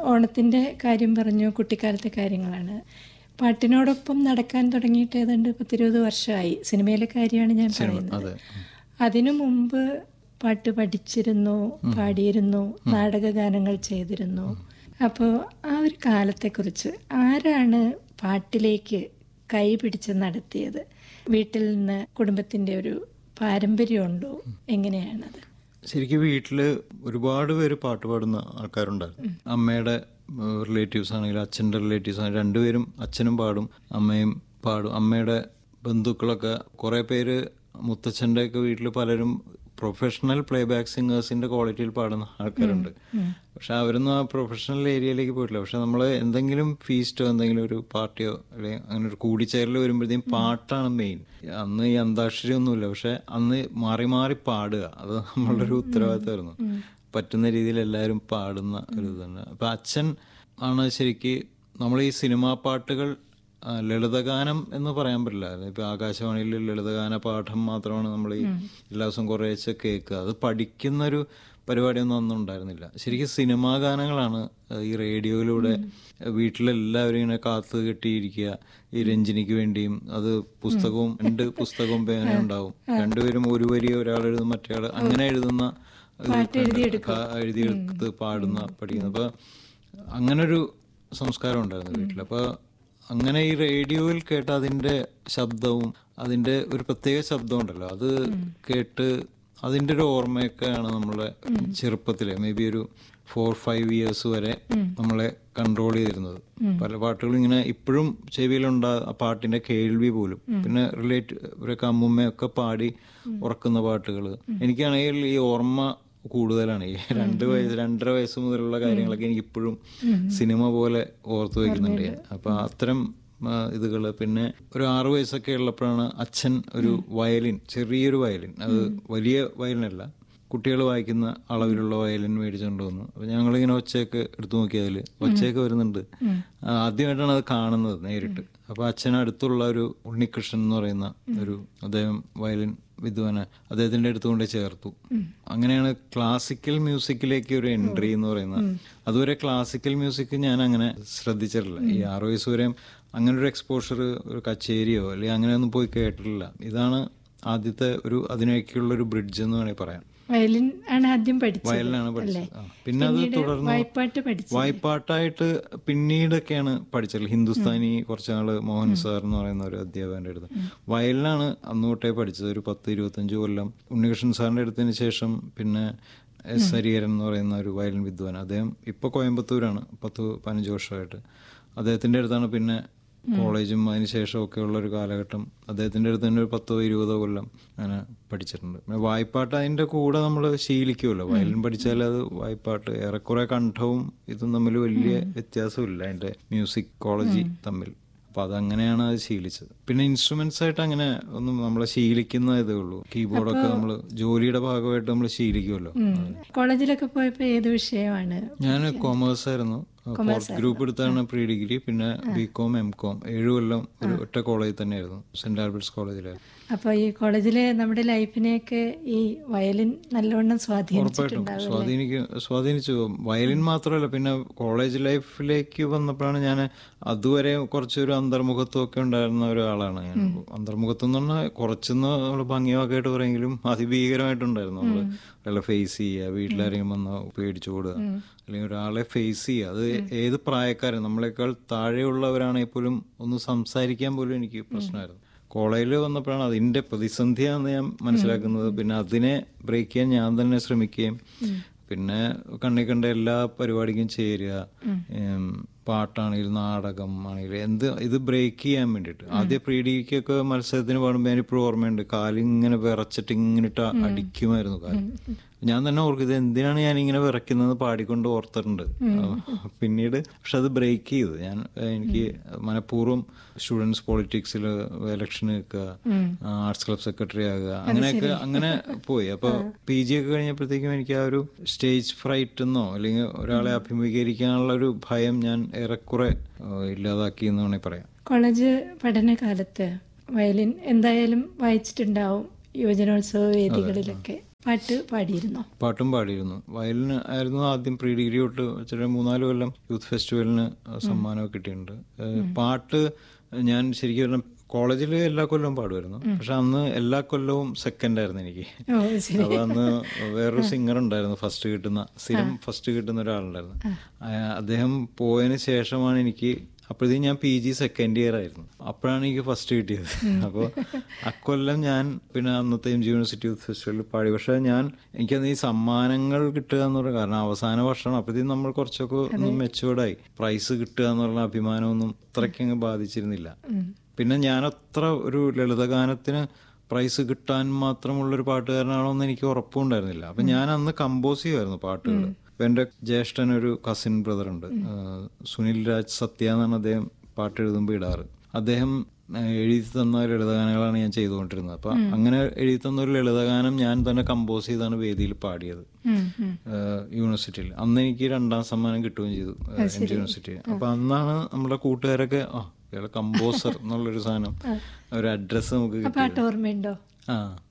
ഓണത്തിൻ്റെ കാര്യം പറഞ്ഞു കുട്ടിക്കാലത്തെ കാര്യങ്ങളാണ് പാട്ടിനോടൊപ്പം നടക്കാൻ തുടങ്ങിയിട്ട് ഏതാണ്ട് പത്തിരുപത് വർഷമായി സിനിമയിലെ കാര്യമാണ് ഞാൻ പറയുന്നത് അതെ അതിനു മുമ്പ് പാട്ട് പഠിച്ചിരുന്നു പാടിയിരുന്നു നാടകഗാനങ്ങൾ ചെയ്തിരുന്നു അപ്പോൾ ആ ഒരു കാലത്തെക്കുറിച്ച് ആരാണ് പാട്ടിലേക്ക് കൈ പിടിച്ച് നടത്തിയത് വീട്ടിൽ നിന്ന് കുടുംബത്തിൻ്റെ ഒരു പാരമ്പര്യമുണ്ടോ എങ്ങനെയാണത് ശരിക്കും വീട്ടില് ഒരുപാട് പേര് പാട്ട് പാടുന്ന ആൾക്കാരുണ്ടായിരുന്നു അമ്മയുടെ റിലേറ്റീവ്സ് ആണെങ്കിലും അച്ഛൻ്റെ റിലേറ്റീവ്സ് ആണെങ്കിലും രണ്ടുപേരും അച്ഛനും പാടും അമ്മയും പാടും അമ്മയുടെ ബന്ധുക്കളൊക്കെ കുറേ പേര് മുത്തച്ഛൻ്റെ ഒക്കെ വീട്ടിൽ പലരും പ്രൊഫഷണൽ പ്ലേ ബാക്ക് സിംഗേഴ്സിന്റെ ക്വാളിറ്റിയിൽ പാടുന്ന ആൾക്കാരുണ്ട് പക്ഷെ അവരൊന്നും ആ പ്രൊഫഷണൽ ഏരിയയിലേക്ക് പോയിട്ടില്ല പക്ഷെ നമ്മൾ എന്തെങ്കിലും ഫീസ്റ്റോ എന്തെങ്കിലും ഒരു പാർട്ടിയോ അല്ലെങ്കിൽ അങ്ങനെ ഒരു കൂടിച്ചേരൽ വരുമ്പോഴത്തേക്കും പാട്ടാണ് മെയിൻ അന്ന് ഈ അന്താക്ഷരി ഒന്നുമില്ല പക്ഷെ അന്ന് മാറി മാറി പാടുക അത് നമ്മളുടെ ഒരു ഉത്തരവാദിത്തമായിരുന്നു പറ്റുന്ന രീതിയിൽ എല്ലാവരും പാടുന്ന ഒരു ഇതാണ് അപ്പൊ അച്ഛൻ ആണ് ശരിക്ക് നമ്മൾ ഈ സിനിമാ പാട്ടുകൾ ആ, ലളിതഗാനം എന്ന് പറയാൻ പറ്റില്ല ഇപ്പൊ ആകാശവാണിയിൽ ലളിതഗാന പാഠം മാത്രമാണ് നമ്മൾ ഈ എല്ലാ ദിവസവും കുറേശ്ശെ കേൾക്കുക അത് പഠിക്കുന്ന ഒരു പരിപാടിയൊന്നും അന്നും ഉണ്ടായിരുന്നില്ല ശരിക്കും സിനിമാ ഗാനങ്ങളാണ് ആ, ഈ റേഡിയോയിലൂടെ വീട്ടിലെല്ലാവരും ഇങ്ങനെ കാത്തു കെട്ടിയിരിക്കുക ഈ രഞ്ജിനിക്ക് വേണ്ടിയും അത് പുസ്തകവും രണ്ട് പുസ്തകവും പേന ഉണ്ടാവും രണ്ടുപേരും ഒരു വരി ഒരാൾ എഴുതും മറ്റേ അങ്ങനെ എഴുതുന്ന ഇത് ക- എഴുതിയെടുത്ത് പാടുന്ന പഠിക്കുന്ന അപ്പൊ അങ്ങനൊരു സംസ്കാരം ഉണ്ടായിരുന്നു വീട്ടിൽ അപ്പൊ അങ്ങനെ ഈ റേഡിയോയിൽ കേട്ട അതിന്റെ ശബ്ദവും അതിന്റെ ഒരു പ്രത്യേക ശബ്ദം ഉണ്ടല്ലോ അത് കേട്ട് അതിന്റെ ഒരു ഓർമ്മയൊക്കെയാണ് നമ്മളെ ചെറുപ്പത്തിലെ മേ ബി ഒരു ഫോർ ഫൈവ് ഇയേഴ്സ് വരെ നമ്മളെ കൺട്രോൾ ചെയ്തിരുന്നത് പല പാട്ടുകളും ഇങ്ങനെ ഇപ്പോഴും ചെവിയിലുണ്ടാ ആ പാട്ടിന്റെ കേൾവി പോലും പിന്നെ റിലേറ്റ് ഇവരൊക്കെ അമ്മുമ്മയൊക്കെ പാടി ഉറക്കുന്ന പാട്ടുകൾ എനിക്കാണെങ്കിൽ ഈ ഓർമ്മ കൂടുതലാണ് ഈ രണ്ട് വയസ്സ് രണ്ടര വയസ്സ് മുതലുള്ള കാര്യങ്ങളൊക്കെ എനിക്ക് ഇപ്പോഴും സിനിമ പോലെ ഓർത്തു വെക്കുന്നുണ്ട് ഞാൻ അപ്പൊ അത്തരം ആ, ഇതുകള് പിന്നെ ഒരു ആറു വയസ്സൊക്കെ ഉള്ളപ്പോഴാണ് അച്ഛൻ ഒരു വയലിൻ ചെറിയൊരു വയലിൻ അത് വലിയ വയലിനല്ല കുട്ടികൾ വായിക്കുന്ന അളവിലുള്ള വയലിൻ മേടിച്ചുകൊണ്ട് വന്നു അപ്പൊ ഞങ്ങളിങ്ങനെ ഒച്ചയൊക്കെ എടുത്തു നോക്കിയതിൽ ഒച്ചയൊക്കെ വരുന്നുണ്ട് ആ, ആദ്യമായിട്ടാണ് അത് കാണുന്നത് നേരിട്ട് അപ്പൊ അച്ഛൻ അടുത്തുള്ള ഒരു ഉണ്ണികൃഷ്ണൻ എന്ന് പറയുന്ന ഒരു അദ്ദേഹം വയലിൻ വിദ്വാന് അദ്ദേഹത്തിന്റെ അടുത്ത് കൊണ്ട് ചേർത്തു അങ്ങനെയാണ് ക്ലാസിക്കൽ മ്യൂസിക്കിലേക്ക് ഒരു എൻട്രി എന്ന് പറയുന്നത് അതുവരെ ക്ലാസിക്കൽ മ്യൂസിക് ഞാൻ അങ്ങനെ ശ്രദ്ധിച്ചിട്ടില്ല ഈ ആറു വയസ്സ് വരെയും അങ്ങനെ ഒരു എക്സ്പോഷർ ഒരു കച്ചേരിയോ അല്ലെങ്കിൽ അങ്ങനെയൊന്നും പോയി കേട്ടിട്ടില്ല ഇതാണ് ആദ്യത്തെ ഒരു അതിനേക്കുള്ള ഒരു ബ്രിഡ്ജ് എന്ന് വേണമെങ്കിൽ പറയാം വയലിൻ ആണ് ആദ്യം പഠിച്ചത് വയലിനാണ് പഠിച്ചത് ആ. പിന്നെ അത് തുടർന്ന് വായ്പാട്ട് പഠിച്ചു വായ്പാട്ടായിട്ട് പിന്നീടൊക്കെയാണ് പഠിച്ചത് ഹിന്ദുസ്ഥാനി കുറച്ച് നാള് മോഹൻ സാർ എന്ന് പറയുന്ന ഒരു അധ്യാപകന്റെ അടുത്ത് വയലിനാണ് അന്ന് തൊട്ടേ പഠിച്ചത് ഒരു പത്ത് ഇരുപത്തഞ്ച് കൊല്ലം ഉണ്ണികൃഷ്ണൻ സാറിന്റെ അടുത്തതിന് ശേഷം പിന്നെ എസ് ഹരിഹരൻ എന്ന് പറയുന്ന ഒരു വയലിൻ വിദ്വാൻ അദ്ദേഹം ഇപ്പൊ കോയമ്പത്തൂരാണ് പത്ത് പതിനഞ്ച് വർഷമായിട്ട് അദ്ദേഹത്തിന്റെ അടുത്താണ് പിന്നെ കോളേജും അതിന് ശേഷമൊക്കെ ഉള്ള ഒരു കാലഘട്ടം അദ്ദേഹത്തിന്റെ അടുത്ത് തന്നെ ഒരു പത്തോ ഇരുപതോ കൊല്ലം അങ്ങനെ പഠിച്ചിട്ടുണ്ട് പിന്നെ വായ്പാട്ട് അതിന്റെ കൂടെ നമ്മൾ ശീലിക്കുമല്ലോ വയലിൻ പഠിച്ചാൽ അത് വായ്പാട്ട് ഏറെക്കുറെ കണ്ഠവും ഇതും തമ്മിൽ വലിയ വ്യത്യാസമില്ല അതിന്റെ മ്യൂസിക് കോളേജ് തമ്മിൽ അപ്പൊ അതങ്ങനെയാണ് അത് ശീലിച്ചത് പിന്നെ ഇൻസ്ട്രുമെന്റ്സ് ആയിട്ട് അങ്ങനെ ഒന്നും നമ്മൾ ശീലിക്കുന്ന ഇതേ ഉള്ളൂ കീബോർഡൊക്കെ നമ്മൾ ജോലിയുടെ ഭാഗമായിട്ട് നമ്മൾ ശീലിക്കുമല്ലോ കോളേജിലൊക്കെ പോയപ്പോ ഏത് വിഷയമാണ് ഞാൻ കോമേഴ്സ് ആയിരുന്നു ഫോർത്ത് ഗ്രൂപ്പ് എടുത്താണ് പ്രീ ഡിഗ്രി പിന്നെ ബി കോം എം കോം ഏഴു കൊല്ലം ഒരു ഒറ്റ കോളേജിൽ തന്നെയായിരുന്നു സെന്റ് ആൽബർട്ട്സ് കോളേജിലായിരുന്നു അപ്പോൾ ഈ കോളേജിലെ നമ്മുടെ ലൈഫിനെയൊക്കെ ഈ വയലിൻ നല്ലവണ്ണം ഉറപ്പായിട്ടും സ്വാധീനിച്ചിട്ടുണ്ടാവും സ്വാധീനിക്കും സ്വാധീനിച്ചു വയലിൻ മാത്രമല്ല പിന്നെ കോളേജ് ലൈഫിലേക്ക് വന്നപ്പോഴാണ് ഞാൻ അതുവരെ കുറച്ചൊരു അന്തർമുഖത്വം ഒക്കെ ഉണ്ടായിരുന്ന ഒരാളാണ് ഞാൻ അന്തർമുഖത്വം എന്ന് പറഞ്ഞാൽ കുറച്ചൊന്ന് നമ്മൾ ഭംഗിയൊക്കെയായിട്ട് പറയെങ്കിലും അതിഭീകരമായിട്ടുണ്ടായിരുന്നു നമ്മൾ ഒരാളെ ഫേസ് ചെയ്യുക വീട്ടിലാരെങ്കിലും വന്ന് പേടിച്ചു കൊടുക്കുക അല്ലെങ്കിൽ ഒരാളെ ഫേസ് ചെയ്യുക അത് ഏത് പ്രായക്കാരൻ നമ്മളെക്കാൾ താഴെയുള്ളവരാണെങ്കിൽ പോലും ഒന്ന് സംസാരിക്കാൻ പോലും എനിക്ക് പ്രശ്നമായിരുന്നു കോളേജിൽ വന്നപ്പോഴാണ് അതിന്റെ പ്രതിസന്ധിയാണെന്ന് ഞാൻ മനസ്സിലാക്കുന്നത് പിന്നെ അതിനെ ബ്രേക്ക് ചെയ്യാൻ ഞാൻ തന്നെ ശ്രമിക്കുകയും പിന്നെ കണ്ണി കണ്ട എല്ലാ പരിപാടിക്കും ചേരുക ഉം, പാട്ടാണെങ്കിലും നാടകം ആണെങ്കിലും എന്ത് ഇത് ബ്രേക്ക് ചെയ്യാൻ വേണ്ടിയിട്ട് ആദ്യം പ്രീ ഡിഗ്രിക്കൊക്കെ മത്സരത്തിന് പാടുമ്പോൾ ഞാനിപ്പോഴും ഓർമ്മയുണ്ട് കാലിങ്ങനെ വിറച്ചിട്ട് ഇങ്ങനെ ഇട്ട് അടിക്കുമായിരുന്നു കാല് ഞാൻ തന്നെ ഓർക്കും ഇത് എന്തിനാണ് ഞാൻ ഇങ്ങനെ വിറയ്ക്കുന്നത് പാടിക്കൊണ്ട് ഓർത്തിട്ടുണ്ട് പിന്നീട് പക്ഷെ അത് ബ്രേക്ക് ചെയ്തു ഞാൻ ഏഹ്, എനിക്ക് മനഃപൂർവ്വം സ്റ്റുഡൻസ് പൊളിറ്റിക്സിൽ ഇലക്ഷൻ നിൽക്കുക ആർട്സ് ക്ലബ് സെക്രട്ടറി ആകുക അങ്ങനെയൊക്കെ അങ്ങനെ പോയി അപ്പൊ പി ജി ഒക്കെ കഴിഞ്ഞപ്പോഴത്തേക്കും എനിക്ക് ആ ഒരു സ്റ്റേജ് ഫ്രൈറ്റ് എന്നോ അല്ലെങ്കിൽ ഒരാളെ അഭിമുഖീകരിക്കാനുള്ള ഒരു ഭയം ഞാൻ ഏറെക്കുറെ ഏഹ്, ഇല്ലാതാക്കി എന്ന് വേണമെങ്കിൽ പറയാം കോളേജ് പഠനകാലത്ത് വയലിൻ എന്തായാലും വായിച്ചിട്ടുണ്ടാവും യുവജനോത്സവ വേദികളിലൊക്കെ പാട്ട് പാടിയിരുന്നോ പാട്ടും പാടിയിരുന്നു വയലിന് ആയിരുന്നു ആദ്യം പ്രീ ഡിഗ്രി തൊട്ട് വെച്ചിട്ട് മൂന്നാല് കൊല്ലം യൂത്ത് ഫെസ്റ്റിവലിന് സമ്മാനമൊക്കെ കിട്ടിയിട്ടുണ്ട് ഏഹ് പാട്ട് ഞാൻ ശരിക്കും പറഞ്ഞാൽ കോളേജിൽ എല്ലാ കൊല്ലവും പാടുമായിരുന്നു പക്ഷെ അന്ന് എല്ലാ കൊല്ലവും സെക്കൻഡ് ആയിരുന്നു എനിക്ക് ഓ ശരി അപ്പൊ അന്ന് വേറൊരു സിംഗർ ഉണ്ടായിരുന്നു ഫസ്റ്റ് കിട്ടുന്ന സ്ഥിരം ഫസ്റ്റ് കിട്ടുന്ന ഒരാളുണ്ടായിരുന്നു ആ, അദ്ദേഹം പോയതിന് ശേഷമാണ് എനിക്ക് അപ്പോഴത്തേക്കും ഞാൻ പി ജി സെക്കൻഡ് ഇയർ ആയിരുന്നു അപ്പോഴാണ് എനിക്ക് ഫസ്റ്റ് കിട്ടിയത് അപ്പോൾ അക്കൊല്ലം ഞാൻ പിന്നെ അന്നത്തെ എം ജി യൂണിവേഴ്സിറ്റി യൂത്ത് ഫെസ്റ്റിവലിൽ പാടി പക്ഷെ ഞാൻ എനിക്കന്ന് ഈ സമ്മാനങ്ങൾ കിട്ടുക എന്ന് പറയുക കാരണം അവസാന വർഷമാണ് അപ്പോഴത്തേക്കും നമ്മൾ കുറച്ചൊക്കെ ഒന്ന് മെച്ചുവേർഡായി പ്രൈസ് കിട്ടുക എന്നുള്ള അഭിമാനമൊന്നും അത്രയ്ക്കങ്ങ് ബാധിച്ചിരുന്നില്ല പിന്നെ ഞാൻ അത്ര ഒരു ലളിതഗാനത്തിന് പ്രൈസ് കിട്ടാൻ മാത്രമുള്ളൊരു പാട്ടുകാരനാണോ എന്ന് എനിക്ക് ഉറപ്പുണ്ടായിരുന്നില്ല അപ്പൊ ഞാൻ അന്ന് കമ്പോസ് ചെയ്യുമായിരുന്നു പാട്ടുകൾ ഇപ്പൊ എന്റെ ജ്യേഷ്ഠൻ ഒരു കസിൻ ബ്രദർ ഉണ്ട് ആ, സുനിൽ രാജ് സത്യ എന്നാണ് അദ്ദേഹം പാട്ട് എഴുതുമ്പോൾ ഇടാറ് അദ്ദേഹം ആ, എഴുതി തന്ന ലളിതഗാനങ്ങളാണ് ഞാൻ ചെയ്തുകൊണ്ടിരുന്നത് അപ്പൊ അങ്ങനെ എഴുതി തന്ന ഒരു ലളിതഗാനം ഞാൻ തന്നെ കമ്പോസ് ചെയ്താണ് വേദിയിൽ പാടിയത് ഉം, ഉം. ഏഹ് യൂണിവേഴ്സിറ്റിയിൽ അന്ന് എനിക്ക് രണ്ടാം സമ്മാനം കിട്ടുകയും ചെയ്തു ഏഹ് എം ജി യൂണിവേഴ്സിറ്റി അപ്പൊ അന്നാണ് നമ്മുടെ കൂട്ടുകാരൊക്കെ ആ ഇയാളെ കമ്പോസർ എന്നുള്ളൊരു സാധനം ഒരു അഡ്രസ്സ് നമുക്ക് ആ കിട്ടി പാട്ട് ഓർമ്മയുണ്ടോ ആ